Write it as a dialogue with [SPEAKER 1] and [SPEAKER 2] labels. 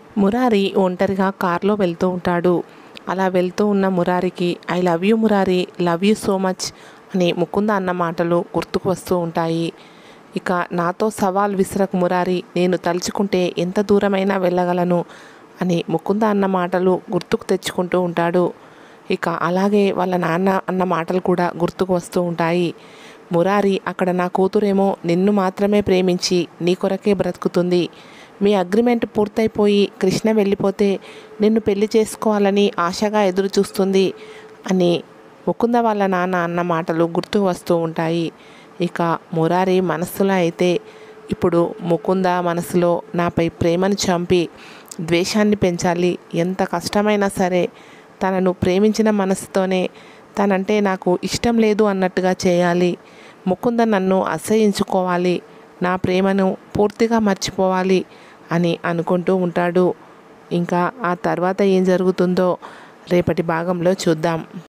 [SPEAKER 1] మురారి ఒంటరిగా కారులో వెళ్తూ ఉంటాడు అలా వెళ్తూ ఉన్న మురారికి I love you Murari love you so much అని ముకుంద అన్న మాటలు గుర్తుకు వస్తూ ఉంటాయి ఇక నాతో సవాల్ విసరకు మురారి నేను తలుచుకుంటే ఎంత దూరమైనా వెళ్ళగలను అని ముకుంద అన్న మాటలు గుర్తుకు తెచ్చుకుంటూ ఉంటాడు ఇక అలాగే వాళ్ళ నాన్న అన్న మాటలు కూడా గుర్తుకు వస్తూ ఉంటాయి మురారి అక్కడ నా కూతురేమో నిన్ను మాత్రమే ప్రేమించి నీ కొరకే బ్రతుకుతుంది మీ అగ్రిమెంట్ పూర్తయిపోయి కృష్ణ వెళ్ళిపోతే నిన్ను పెళ్లి చేసుకోవాలని ఆశగా ఎదురు చూస్తుంది అని ముకుంద వాళ్ళ నాన్న అన్న మాటలు గుర్తు వస్తూ ఉంటాయి ఇక మురారి మనస్సులో అయితే ఇప్పుడు ముకుంద మనసులో నాపై ప్రేమను చంపి ద్వేషాన్ని పెంచాలి ఎంత కష్టమైనా సరే తనను ప్రేమించిన మనసుతోనే తనంటే నాకు ఇష్టం లేదు అన్నట్టుగా చేయాలి ముకుంద నన్ను అసహించుకోవాలి నా ప్రేమను పూర్తిగా మర్చిపోవాలి అని అనుకుంటూ ఉంటాడు ఇంకా ఆ తర్వాత ఏం జరుగుతుందో రేపటి భాగంలో చూద్దాం